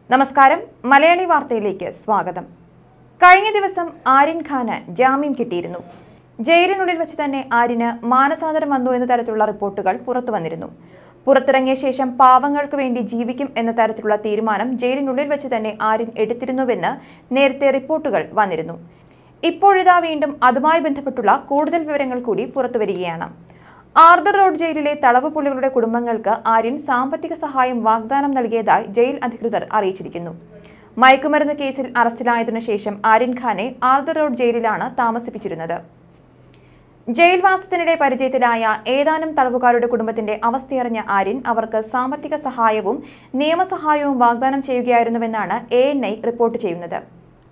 നമസ്കാരം മലയാളി വാർത്തയിലേക്ക് സ്വാഗതം കഴിഞ്ഞ ദിവസം ആര്യൻ ഖാന് ജാമ്യം കിട്ടിയിരുന്നു ജയിലിനുള്ളിൽ വെച്ച് തന്നെ ആര്യന് മാനസാന്തരം വന്നു എന്ന തരത്തിലുള്ള റിപ്പോർട്ടുകൾ പുറത്തു വന്നിരുന്നു പുറത്തിറങ്ങിയ ശേഷം പാവങ്ങൾക്ക് വേണ്ടി ജീവിക്കും എന്ന തരത്തിലുള്ള തീരുമാനം ജയിലിനുള്ളിൽ വെച്ച് തന്നെ ആര്യൻ എടുത്തിരുന്നുവെന്ന് നേരത്തെ റിപ്പോർട്ടുകൾ വന്നിരുന്നു ഇപ്പോഴിതാ വീണ്ടും അതുമായി ബന്ധപ്പെട്ടുള്ള കൂടുതൽ വിവരങ്ങൾ കൂടി പുറത്തുവരികയാണ് ആർദർ റോഡ് ജയിലിലെ തടവ് പുള്ളികളുടെ കുടുംബങ്ങൾക്ക് ആര്യൻ സാമ്പത്തിക സഹായം വാഗ്ദാനം നൽകിയതായി ജയിൽ അധികൃതർ അറിയിച്ചിരിക്കുന്നു മയക്കുമരുന്ന് കേസിൽ അറസ്റ്റിലായതിനു ശേഷം ആര്യൻ ഖാനെ ആർദർ റോഡ് ജയിലിലാണ് താമസിപ്പിച്ചിരുന്നത് ജയിൽവാസത്തിനിടെ പരിചയത്തിലായ ഏതാനും തടവുകാരുടെ കുടുംബത്തിന്റെ അവസ്ഥയറിഞ്ഞ ആര്യൻ അവർക്ക് സാമ്പത്തിക സഹായവും നിയമസഹായവും വാഗ്ദാനം ചെയ്യുകയായിരുന്നുവെന്നാണ് എ എൻ ഐ റിപ്പോർട്ട് ചെയ്യുന്നത്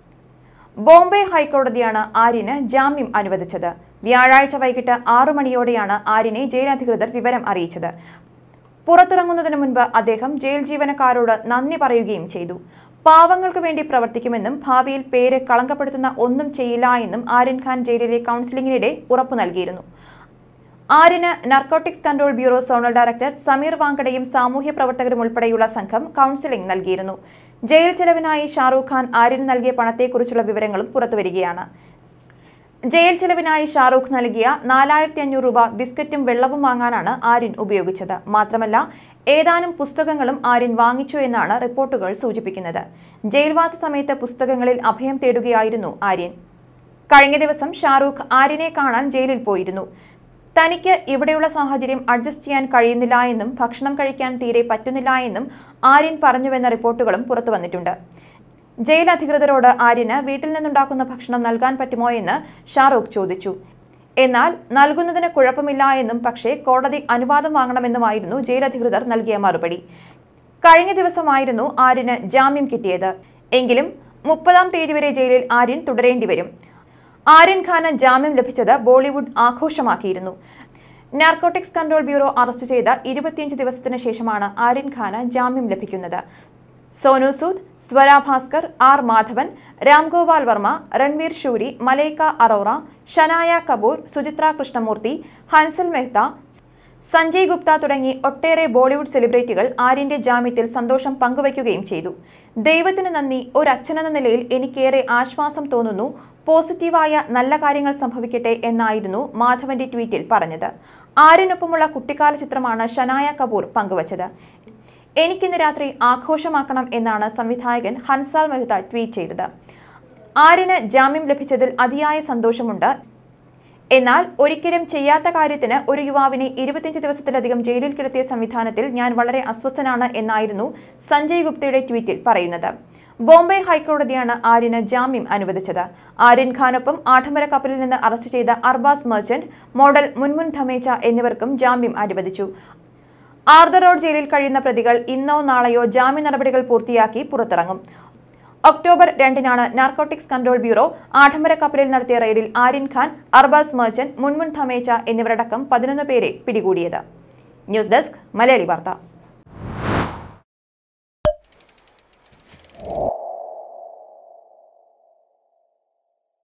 ബോംബെ ഹൈക്കോടതിയാണ് ആര്യന് ജാമ്യം അനുവദിച്ചത് വ്യാഴാഴ്ച വൈകിട്ട് ആറു മണിയോടെയാണ് ആര്യനെ ജയിൽ അധികൃതർ വിവരം അറിയിച്ചത് പുറത്തിറങ്ങുന്നതിന് മുൻപ് അദ്ദേഹം ജയിൽ ജീവനക്കാരോട് നന്ദി പറയുകയും ചെയ്തു പാവങ്ങൾക്ക് വേണ്ടി പ്രവർത്തിക്കുമെന്നും ഭാവിയിൽ പേര് കളങ്കപ്പെടുത്തുന്ന ഒന്നും ചെയ്യില്ല എന്നും ആര്യൻ ഖാൻ ജയിലിലെ കൗൺസിലിംഗിനിടെ ഉറപ്പു നൽകിയിരുന്നു ആര്യന് narcotics control bureau zonal director Sameer വാങ്കടയും സാമൂഹ്യ പ്രവർത്തകരും ഉൾപ്പെടെയുള്ള സംഘം കൗൺസിലിംഗ് നൽകിയിരുന്നു ജയിൽ ചെലവിനായി ഷാറൂഖ് ഖാൻ ആര്യന് നൽകിയ പണത്തെക്കുറിച്ചുള്ള വിവരങ്ങളും പുറത്തുവരികയാണ് ജയിൽ ചെലവിനായി ഷാറൂഖ് നൽകിയ നാലായിരത്തി അഞ്ഞൂറ് രൂപ ബിസ്ക്കറ്റും വെള്ളവും വാങ്ങാനാണ് ആര്യൻ ഉപയോഗിച്ചത് മാത്രമല്ല ഏതാനും പുസ്തകങ്ങളും ആര്യൻ വാങ്ങിച്ചു എന്നാണ് റിപ്പോർട്ടുകൾ സൂചിപ്പിക്കുന്നത് ജയിൽവാസ സമയത്ത് പുസ്തകങ്ങളിൽ അഭയം തേടുകയായിരുന്നു ആര്യൻ കഴിഞ്ഞ ദിവസം ഷാറൂഖ് ആര്യനെ കാണാൻ ജയിലിൽ പോയിരുന്നു തനിക്ക് ഇവിടെയുള്ള സാഹചര്യം അഡ്ജസ്റ്റ് ചെയ്യാൻ കഴിയുന്നില്ല എന്നും ഭക്ഷണം കഴിക്കാൻ തീരെ പറ്റുന്നില്ല എന്നും ആര്യൻ പറഞ്ഞുവെന്ന റിപ്പോർട്ടുകളും പുറത്തു വന്നിട്ടുണ്ട് ജയിൽ അധികൃതരോട് ആര്യന് വീട്ടിൽ നിന്നുണ്ടാക്കുന്ന ഭക്ഷണം നൽകാൻ പറ്റുമോ എന്ന് ഷാറൂഖ് ചോദിച്ചു എന്നാൽ നൽകുന്നതിന് കുഴപ്പമില്ല എന്നും പക്ഷേ കോടതി അനുവാദം വാങ്ങണമെന്നുമായിരുന്നു ജയിൽ അധികൃതർ നൽകിയ മറുപടി കഴിഞ്ഞ ദിവസമായിരുന്നു ആര്യന് ജാമ്യം കിട്ടിയത് എങ്കിലും മുപ്പതാം തീയതി വരെ ജയിലിൽ ആര്യൻ തുടരേണ്ടി വരും ആര്യൻ ഖാന് ജാമ്യം ലഭിച്ചത് ബോളിവുഡ് ആഘോഷമാക്കിയിരുന്നു നാർക്കോട്ടിക്സ് കൺട്രോൾ ബ്യൂറോ അറസ്റ്റ് ചെയ്ത ഇരുപത്തിയഞ്ച് ദിവസത്തിന് ശേഷമാണ് ആര്യൻ ഖാന് ജാമ്യം ലഭിക്കുന്നത് സോനു സൂദ് സ്വര ഭാസ്കർ ആർ മാധവൻ രാംഗോപാൽ വർമ്മ രൺവീർ ഷൂരി മലൈക്ക അറോറ ഷനായ കപൂർ സുചിത്ര കൃഷ്ണമൂർത്തി ഹൻസൽ മെഹ്ത സഞ്ജയ് ഗുപ്ത തുടങ്ങി ഒട്ടേറെ ബോളിവുഡ് സെലിബ്രിറ്റികൾ ആര്യന്റെ ജാമ്യത്തിൽ സന്തോഷം പങ്കുവയ്ക്കുകയും ചെയ്തു ദൈവത്തിന് നന്ദി ഒരച്ഛനെന്ന നിലയിൽ എനിക്കേറെ ആശ്വാസം തോന്നുന്നു പോസിറ്റീവായ നല്ല കാര്യങ്ങൾ സംഭവിക്കട്ടെ എന്നായിരുന്നു മാധവന്റെ ട്വീറ്റിൽ പറഞ്ഞത് ആര്യനൊപ്പമുള്ള കുട്ടിക്കാല ചിത്രമാണ് ഷനായ കപൂർ പങ്കുവച്ചത് എനിക്കിന്ന് രാത്രി ആഘോഷമാക്കണം എന്നാണ് സംവിധായകൻ ഹൻസാൽ മെഹ്ത ട്വീറ്റ് ചെയ്തത് ആര്യന് ജാമ്യം ലഭിച്ചതിൽ അതിയായ സന്തോഷമുണ്ട് എന്നാൽ ഒരിക്കലും ചെയ്യാത്ത കാര്യത്തിന് ഒരു യുവാവിനെ ഇരുപത്തിയഞ്ച് ദിവസത്തിലധികം ജയിലിൽ കിടത്തിയ സംവിധാനത്തിൽ ഞാൻ വളരെ അസ്വസ്ഥനാണ് എന്നായിരുന്നു സഞ്ജയ് ഗുപ്തയുടെ ട്വീറ്റിൽ പറയുന്നത് ബോംബെ ഹൈക്കോടതിയാണ് ആര്യന് ജാമ്യം അനുവദിച്ചത് ആര്യൻ ഖാനൊപ്പം ആഡംബര കപ്പലിൽ നിന്ന് അറസ്റ്റ് ചെയ്ത അർബാസ് മെർച്ചന്റ് മോഡൽ മുൻമുൻ ധമേച്ച എന്നിവർക്കും ജാമ്യം അനുവദിച്ചു ആർദർ റോഡ് ജയിലിൽ കഴിയുന്ന പ്രതികൾ ഇന്നോ നാളെയോ ജാമ്യ നടപടികൾ പൂർത്തിയാക്കി പുറത്തിറങ്ങും ഒക്ടോബർ രണ്ടിനാണ് നാർക്കോട്ടിക്സ് കൺട്രോൾ ബ്യൂറോ ആഡംബര കപ്പലിൽ നടത്തിയ റെയ്ഡിൽ ആര്യൻ ഖാൻ അർബാസ് മെർച്ചന്റ് മുൻമുൻ ധമേച്ച എന്നിവരടക്കം പതിനൊന്ന് പേരെ പിടികൂടിയത് ന്യൂസ് ഡെസ്ക് മലയാളി വാർത്ത